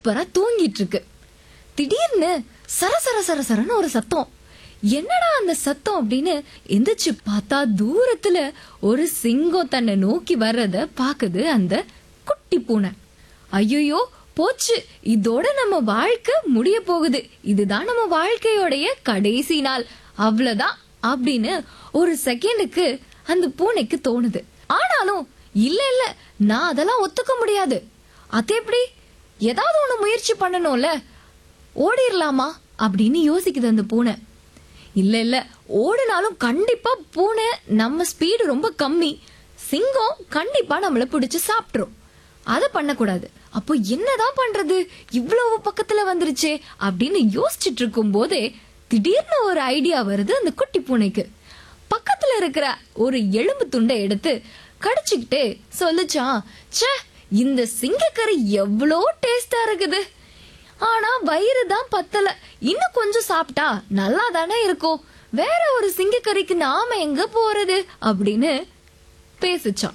சூப்பரா தூங்கிட்டு இருக்கு திடீர்னு சர சர சர சரன்னு ஒரு சத்தம் என்னடா அந்த சத்தம் அப்படின்னு எந்திரிச்சு பார்த்தா தூரத்துல ஒரு சிங்கம் தன்னை நோக்கி வர்றத பாக்குது அந்த குட்டி பூனை ஐயோ போச்சு இதோட நம்ம வாழ்க்கை முடிய போகுது இதுதான் நம்ம வாழ்க்கையோடைய கடைசி நாள் அவ்வளவுதான் அப்படின்னு ஒரு செகண்டுக்கு அந்த பூனைக்கு தோணுது ஆனாலும் இல்ல இல்ல நான் அதெல்லாம் ஒத்துக்க முடியாது அது எப்படி ஏதாவது ஒண்ணு முயற்சி பண்ணணும்ல ஓடிரலாமா அப்படின்னு யோசிக்குது அந்த பூனை இல்ல இல்ல ஓடினாலும் கண்டிப்பா பூனை நம்ம ஸ்பீடு ரொம்ப கம்மி சிங்கம் கண்டிப்பா நம்மள பிடிச்சு சாப்பிட்டுரும் அத பண்ணக்கூடாது அப்போ என்னதான் பண்றது இவ்வளவு பக்கத்துல வந்துருச்சே அப்படின்னு யோசிச்சுட்டு இருக்கும் போதே திடீர்னு ஒரு ஐடியா வருது அந்த குட்டி பூனைக்கு பக்கத்துல இருக்கிற ஒரு எலும்பு துண்டை எடுத்து கடிச்சுக்கிட்டே சொல்லுச்சான் ச்சே இந்த சிங்கக்கறி எவ்வளோ டேஸ்டா இருக்குது ஆனா வயிறு தான் பத்தல இன்னும் கொஞ்சம் சாப்பிட்டா நல்லா தானே இருக்கும் வேற ஒரு சிங்கக்கறிக்கு நாம எங்க போறது அப்படின்னு பேசுச்சான்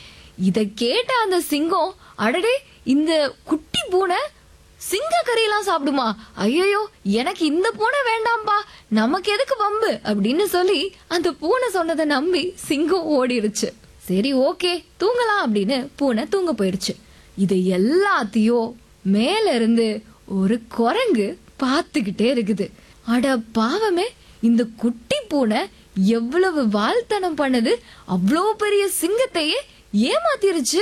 இத கேட்ட அந்த சிங்கம் அடடே இந்த குட்டி பூனை சிங்க கறியெல்லாம் சாப்பிடுமா ஐயோ எனக்கு இந்த பூனை வேண்டாம்பா நமக்கு எதுக்கு வம்பு அப்படின்னு சொல்லி அந்த பூனை சொன்னதை நம்பி சிங்கம் ஓடிடுச்சு சரி ஓகே தூங்கலாம் அப்படின்னு பூனை தூங்க போயிடுச்சு இது எல்லாத்தையும் மேல இருந்து ஒரு குரங்கு பார்த்துக்கிட்டே இருக்குது அட பாவமே இந்த குட்டி பூனை எவ்வளவு வால்தனம் பண்ணுது அவ்வளோ பெரிய சிங்கத்தையே ஏமாத்திருச்சு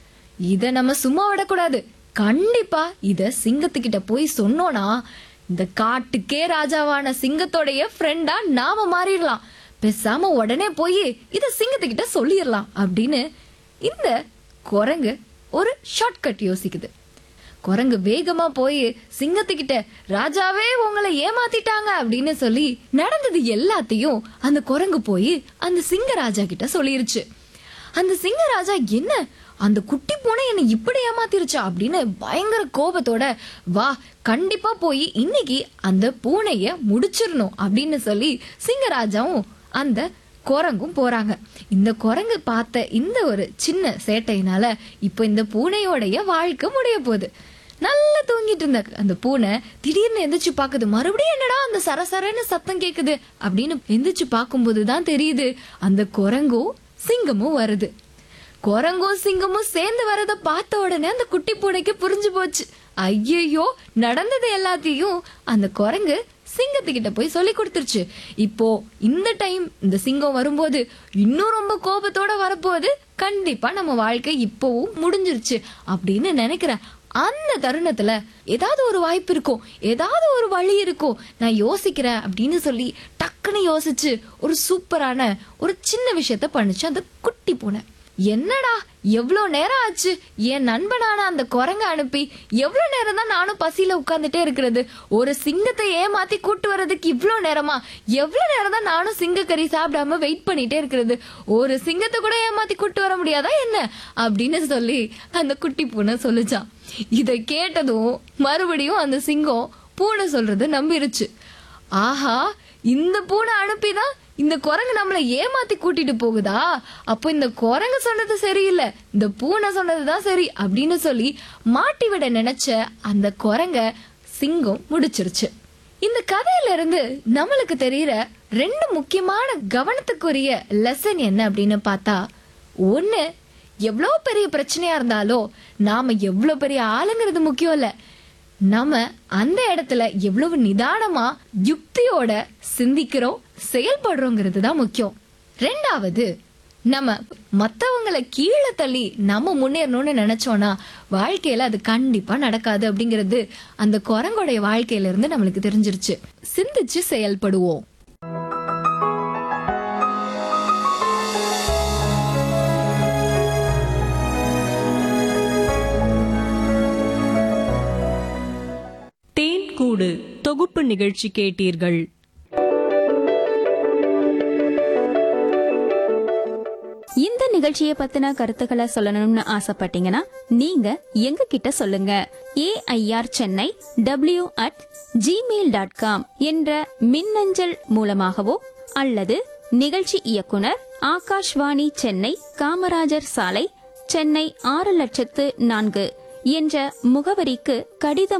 இத நம்ம சும்மா விடக்கூடாது கண்டிப்பா இத சிங்கத்துக்கிட்ட போய் சொன்னோனா இந்த காட்டுக்கே ராஜாவான சிங்கத்தோடைய ஃப்ரெண்டா நாம மாறிடலாம் பேசாம உடனே போய் இத சிங்கத்துக்கிட்ட சொல்லிடலாம் அப்படின்னு இந்த குரங்கு ஒரு ஷார்ட்கட் யோசிக்குது குரங்கு வேகமா போய் சிங்கத்துக்கிட்ட ராஜாவே உங்களை ஏமாத்திட்டாங்க அப்படின்னு சொல்லி நடந்தது எல்லாத்தையும் அந்த குரங்கு போய் அந்த சிங்கராஜா கிட்ட சொல்லிருச்சு அந்த சிங்கராஜா என்ன அந்த குட்டி பூனை என்னை இப்படி ஏமாத்திருச்சா அப்படின்னு பயங்கர கோபத்தோட வா கண்டிப்பா போய் இன்னைக்கு அந்த பூனைய முடிச்சிடணும் அப்படின்னு சொல்லி சிங்கராஜாவும் அந்த குரங்கும் போறாங்க இந்த குரங்கு பார்த்த இந்த ஒரு சின்ன சேட்டையினால இப்போ இந்த பூனையோடைய வாழ்க்கை முடிய போகுது நல்லா தூங்கிட்டு இருந்த அந்த பூனை திடீர்னு எந்திரிச்சு பாக்குது மறுபடியும் என்னடா அந்த சரசரன்னு சத்தம் கேக்குது அப்படின்னு எந்திரிச்சு பார்க்கும்போது தான் தெரியுது அந்த குரங்கும் சிங்கமும் வருது குரங்கும் சிங்கமும் சேர்ந்து வரத பார்த்த உடனே அந்த குட்டி பூனைக்கு புரிஞ்சு போச்சு ஐயையோ நடந்தது எல்லாத்தையும் அந்த குரங்கு சிங்கத்துக்கிட்ட போய் சொல்லி கொடுத்துருச்சு இப்போ இந்த டைம் இந்த சிங்கம் வரும்போது இன்னும் ரொம்ப கோபத்தோட வரப்போகுது கண்டிப்பா நம்ம வாழ்க்கை இப்போவும் முடிஞ்சிருச்சு அப்படின்னு நினைக்கிறேன் அந்த தருணத்துல ஏதாவது ஒரு வாய்ப்பு இருக்கும் ஏதாவது ஒரு வழி இருக்கும் நான் யோசிக்கிறேன் அப்படின்னு சொல்லி டக்குன்னு யோசிச்சு ஒரு சூப்பரான ஒரு சின்ன விஷயத்த பண்ணுச்சு அந்த குட்டி பூனை என்னடா எவ்வளோ நேரம் ஆச்சு என் நண்பனான அந்த குரங்க அனுப்பி எவ்வளோ நேரம் தான் நானும் பசியில உட்கார்ந்துட்டே இருக்கிறது ஒரு சிங்கத்தை ஏமாத்தி கூட்டு வர்றதுக்கு இவ்வளோ நேரமா எவ்வளோ நேரம் தான் நானும் சிங்கக்கறி சாப்பிடாம வெயிட் பண்ணிட்டே இருக்கிறது ஒரு சிங்கத்தை கூட ஏமாத்தி கூட்டு வர முடியாதா என்ன அப்படின்னு சொல்லி அந்த குட்டி பூனை சொல்லுச்சான் இதை கேட்டதும் மறுபடியும் அந்த சிங்கம் பூனை சொல்றத நம்பிருச்சு ஆஹா இந்த பூனை அனுப்பிதான் இந்த குரங்கு நம்மள ஏமாத்தி கூட்டிட்டு போகுதா அப்போ இந்த குரங்கு சொன்னது சரியில்லை இந்த பூனை சொன்னதுதான் சரி அப்படின்னு சொல்லி மாட்டி விட நினைச்ச அந்த குரங்க சிங்கம் முடிச்சிருச்சு இந்த கதையில இருந்து நம்மளுக்கு தெரியற ரெண்டு முக்கியமான கவனத்துக்குரிய லெசன் என்ன அப்படின்னு பார்த்தா ஒண்ணு எவ்வளோ பெரிய பிரச்சனையா இருந்தாலோ நாம எவ்வளோ பெரிய ஆளுங்கிறது முக்கியம் இல்ல நம்ம அந்த இடத்துல எவ்வளவு நிதானமா யுக்தியோட சிந்திக்கிறோம் செயல்படுறோங்கிறது தான் முக்கியம் ரெண்டாவது நம்ம மத்தவங்கள கீழே தள்ளி நம்ம முன்னேறணும்னு நினைச்சோம்னா வாழ்க்கையில அது கண்டிப்பா நடக்காது அப்படிங்கிறது அந்த குரங்கோடைய வாழ்க்கையில இருந்து நம்மளுக்கு தெரிஞ்சிருச்சு சிந்திச்சு செயல்படுவோம் தேன் கூடு தொகுப்பு நிகழ்ச்சி கேட்டீர்கள் இந்த நிகழ்ச்சியை பத்தின கருத்துக்களை சொல்லணும்னு ஆசைப்பட்டீங்கன்னா நீங்க எங்க கிட்ட சொல்லுங்க AIR Chennai W at Gmail dot com என்ற மின்னஞ்சல் மூலமாகவோ அல்லது நிகழ்ச்சி இயக்குனர் ஆகாஷ்வாணி சென்னை காமராஜர் சாலை சென்னை ஆறு லட்சத்து நான்கு என்ற முகவரிக்கு கடிதம்